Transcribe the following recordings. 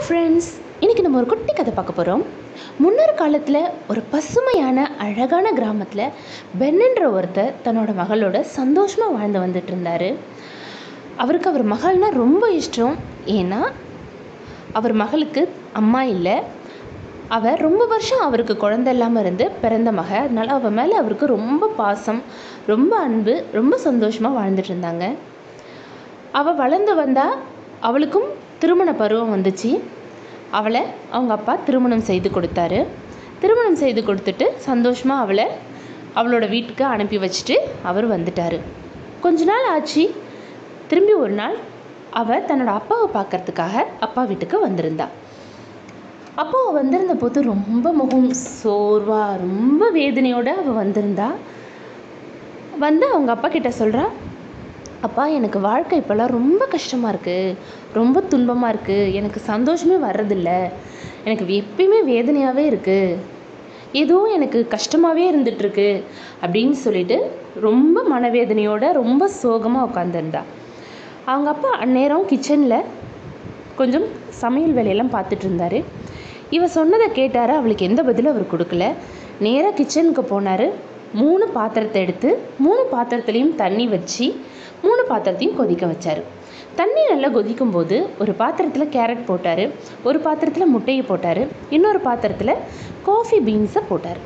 friends இன்றைக்கி நம்ம ஒரு குட்டி கதை பார்க்க போகிறோம் முன்னொரு காலத்தில் ஒரு பசுமையான அழகான கிராமத்தில் பென்னுன்ற ஒருத்தர் தன்னோட மகளோட சந்தோஷமாக வாழ்ந்து வந்துட்டு இருந்தார் அவருக்கு அவர் மகள்னா ரொம்ப இஷ்டம் ஏன்னா அவர் மகளுக்கு அம்மா இல்லை அவர் ரொம்ப வருஷம் அவருக்கு குழந்தை இல்லாமல் இருந்து பிறந்த மக அதனால் அவள் மேலே அவருக்கு ரொம்ப பாசம் ரொம்ப அன்பு ரொம்ப சந்தோஷமாக வாழ்ந்துட்டு இருந்தாங்க அவள் வளர்ந்து வந்தா அவளுக்கும் திருமண பருவம் வந்துச்சு அவளை அவங்க அப்பா திருமணம் செய்து கொடுத்தாரு திருமணம் செய்து கொடுத்துட்டு சந்தோஷமாக அவளை அவளோட வீட்டுக்கு அனுப்பி வச்சுட்டு அவர் வந்துட்டார் கொஞ்ச நாள் ஆச்சு திரும்பி ஒரு நாள் அவள் தன்னோட அப்பாவை பார்க்கறதுக்காக அப்பா வீட்டுக்கு வந்திருந்தா அப்போ அவள் வந்திருந்த போது ரொம்ப முகம் சோர்வா ரொம்ப வேதனையோடு அவள் வந்திருந்தா வந்து அவங்க அப்பா கிட்ட சொல்கிறா அப்பா எனக்கு வாழ்க்கை இப்போல்லாம் ரொம்ப கஷ்டமாக இருக்குது ரொம்ப துன்பமாக இருக்குது எனக்கு சந்தோஷமே வர்றதில்ல எனக்கு எப்பயுமே வேதனையாகவே இருக்குது ஏதோ எனக்கு கஷ்டமாகவே இருந்துகிட்ருக்கு அப்படின்னு சொல்லிட்டு ரொம்ப மனவேதனையோட ரொம்ப சோகமாக உட்காந்துருந்தா அவங்க அப்பா அந்நேரம் கிச்சனில் கொஞ்சம் சமையல் வேலையெல்லாம் பார்த்துட்டு இருந்தார் இவ சொன்னதை கேட்டார் அவளுக்கு எந்த பதிலும் அவர் கொடுக்கல நேராக கிச்சனுக்கு போனார் மூணு பாத்திரத்தை எடுத்து மூணு பாத்திரத்துலேயும் தண்ணி வச்சு மூணு பாத்திரத்தையும் கொதிக்க வச்சார் தண்ணி நல்லா கொதிக்கும் போது ஒரு பாத்திரத்தில் கேரட் போட்டார் ஒரு பாத்திரத்தில் முட்டையை போட்டார் இன்னொரு பாத்திரத்தில் காஃபி பீன்ஸை போட்டார்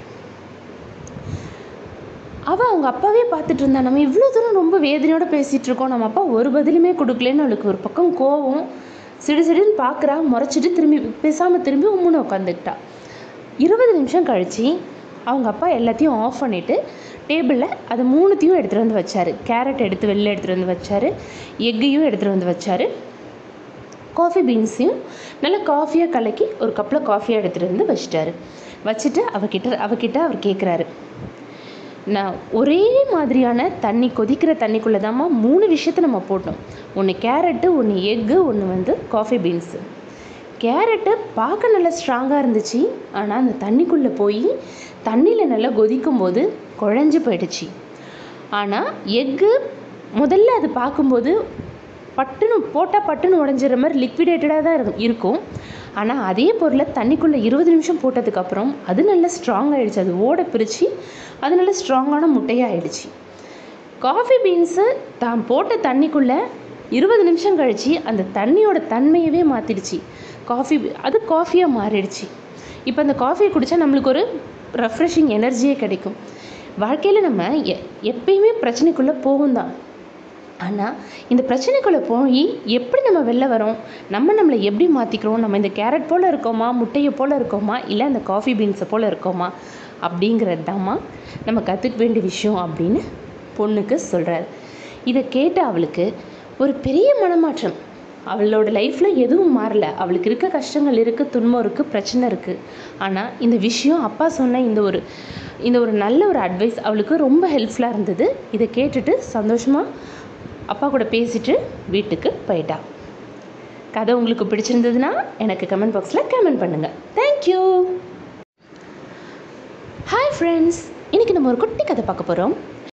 அவள் அவங்க அப்பாவே பார்த்துட்டு இருந்தா நம்ம இவ்வளோ தூரம் ரொம்ப வேதனையோடு பேசிகிட்டு இருக்கோம் நம்ம அப்பா ஒரு பதிலுமே கொடுக்கலன்னு அவளுக்கு ஒரு பக்கம் கோவம் சிடு சிடுன்னு பார்க்குறா முறைச்சிட்டு திரும்பி பேசாமல் திரும்பி உம்முன்னு உட்காந்துக்கிட்டா இருபது நிமிஷம் கழித்து அவங்க அப்பா எல்லாத்தையும் ஆஃப் பண்ணிவிட்டு டேபிளில் அது மூணுத்தையும் எடுத்துகிட்டு வந்து வச்சார் கேரட் எடுத்து வெளில எடுத்துகிட்டு வந்து வச்சார் எக்கையும் எடுத்துகிட்டு வந்து வச்சார் காஃபி பீன்ஸையும் நல்லா காஃபியாக கலக்கி ஒரு கப்பில் காஃபியாக எடுத்துகிட்டு வந்து வச்சிட்டாரு வச்சுட்டு அவகிட்ட அவகிட்ட அவர் கேட்குறாரு நான் ஒரே மாதிரியான தண்ணி கொதிக்கிற தண்ணிக்குள்ளே தாம்மா மூணு விஷயத்த நம்ம போட்டோம் ஒன்று கேரட்டு ஒன்று எக்கு ஒன்று வந்து காஃபி பீன்ஸு கேரட்டு பார்க்க நல்லா ஸ்ட்ராங்காக இருந்துச்சு ஆனால் அந்த தண்ணிக்குள்ளே போய் தண்ணியில் நல்லா கொதிக்கும் போது குழஞ்சி போயிடுச்சு ஆனால் எக்கு முதல்ல அது பார்க்கும்போது பட்டுன்னு போட்டால் பட்டுன்னு உடஞ்சிற மாதிரி லிக்விடேட்டடாக தான் இருக்கும் இருக்கும் ஆனால் அதே பொருளை தண்ணிக்குள்ளே இருபது நிமிஷம் போட்டதுக்கப்புறம் அது நல்லா ஸ்ட்ராங் ஆகிடுச்சு அது ஓட பிரித்து அது நல்ல ஸ்ட்ராங்கான முட்டையாக ஆயிடுச்சு காஃபி பீன்ஸு தான் போட்ட தண்ணிக்குள்ளே இருபது நிமிஷம் கழித்து அந்த தண்ணியோட தன்மையவே மாற்றிடுச்சு காஃபி அது காஃபியாக மாறிடுச்சு இப்போ அந்த காஃபியை குடித்தா நம்மளுக்கு ஒரு ரெஃப்ரெஷிங் எனர்ஜியே கிடைக்கும் வாழ்க்கையில் நம்ம எ எப்பயுமே பிரச்சனைக்குள்ளே போகும் தான் ஆனால் இந்த பிரச்சனைக்குள்ளே போய் எப்படி நம்ம வெளில வரோம் நம்ம நம்மளை எப்படி மாற்றிக்கிறோம் நம்ம இந்த கேரட் போல் இருக்கோமா முட்டையை போல் இருக்கோமா இல்லை அந்த காஃபி பீன்ஸை போல் இருக்கோமா அப்படிங்கிறது தாம்மா நம்ம கற்றுக்க வேண்டிய விஷயம் அப்படின்னு பொண்ணுக்கு சொல்கிறார் இதை கேட்ட அவளுக்கு ஒரு பெரிய மனமாற்றம் அவளோட லைஃப்பில் எதுவும் மாறல அவளுக்கு இருக்க கஷ்டங்கள் இருக்குது துன்பம் இருக்குது பிரச்சனை இருக்குது ஆனால் இந்த விஷயம் அப்பா சொன்ன இந்த ஒரு இந்த ஒரு நல்ல ஒரு அட்வைஸ் அவளுக்கு ரொம்ப ஹெல்ப்ஃபுல்லாக இருந்தது இதை கேட்டுட்டு சந்தோஷமாக அப்பா கூட பேசிட்டு வீட்டுக்கு போயிட்டா கதை உங்களுக்கு பிடிச்சிருந்ததுன்னா எனக்கு கமெண்ட் பாக்ஸில் கமெண்ட் பண்ணுங்கள் தேங்க்யூ ஹாய் ஃப்ரெண்ட்ஸ் இன்றைக்கி நம்ம ஒரு குட்டி கதை பார்க்க போகிறோம்